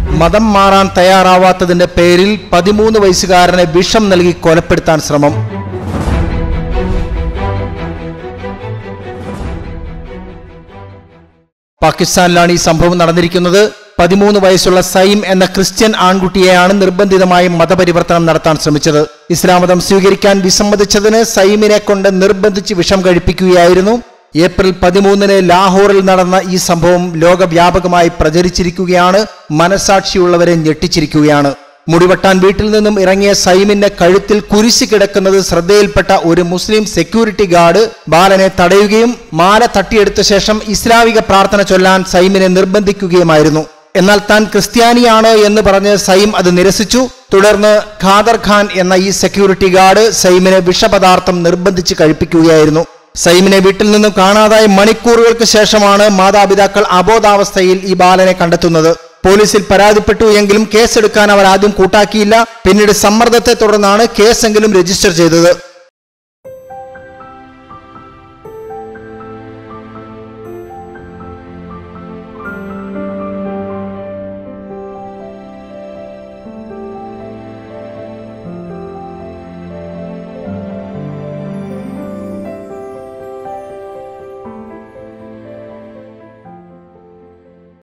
മതം മാറാൻ തയ്യാറാവാത്തതിന്റെ പേരിൽ പതിമൂന്ന് വയസ്സുകാരനെ വിഷം നൽകി കൊലപ്പെടുത്താൻ ശ്രമം പാകിസ്ഥാനിലാണ് ഈ സംഭവം നടന്നിരിക്കുന്നത് പതിമൂന്ന് വയസ്സുള്ള സൈം എന്ന ക്രിസ്ത്യൻ ആൺകുട്ടിയെയാണ് നിർബന്ധിതമായും മതപരിവർത്തനം നടത്താൻ ശ്രമിച്ചത് ഇസ്ലാം മതം സ്വീകരിക്കാൻ വിസമ്മതിച്ചതിന് സൈമിനെ കൊണ്ട് നിർബന്ധിച്ച് വിഷം കഴിപ്പിക്കുകയായിരുന്നു ഏപ്രിൽ പതിമൂന്നിന് ലാഹോറിൽ നടന്ന ഈ സംഭവം ലോകവ്യാപകമായി പ്രചരിച്ചിരിക്കുകയാണ് മനസാക്ഷിയുള്ളവരെ ഞെട്ടിച്ചിരിക്കുകയാണ് മുടിവെട്ടാൻ വീട്ടിൽ നിന്നും ഇറങ്ങിയ സൈമിന്റെ കഴുത്തിൽ കുരിശ് കിടക്കുന്നത് ശ്രദ്ധയിൽപ്പെട്ട ഒരു മുസ്ലിം സെക്യൂരിറ്റി ഗാർഡ് ബാലനെ തടയുകയും മാല തട്ടിയെടുത്ത ശേഷം ഇസ്ലാമിക പ്രാർത്ഥന ചൊല്ലാൻ സൈമിനെ നിർബന്ധിക്കുകയുമായിരുന്നു എന്നാൽ താൻ ക്രിസ്ത്യാനിയാണ് എന്ന് പറഞ്ഞ് സൈം അത് നിരസിച്ചു തുടർന്ന് ഖാദർ ഖാൻ എന്ന ഈ സെക്യൂരിറ്റി ഗാർഡ് സൈമിനെ വിഷപദാർത്ഥം നിർബന്ധിച്ച് കഴിപ്പിക്കുകയായിരുന്നു സൈമിനെ വീട്ടിൽ നിന്നും കാണാതായ മണിക്കൂറുകൾക്ക് ശേഷമാണ് മാതാപിതാക്കൾ അബോധാവസ്ഥയിൽ ഈ ബാലനെ കണ്ടെത്തുന്നത് പോലീസിൽ പരാതിപ്പെട്ടു എങ്കിലും കേസെടുക്കാൻ അവർ ആദ്യം കൂട്ടാക്കിയില്ല പിന്നീട് സമ്മർദ്ദത്തെ തുടർന്നാണ് കേസെങ്കിലും രജിസ്റ്റർ ചെയ്തത്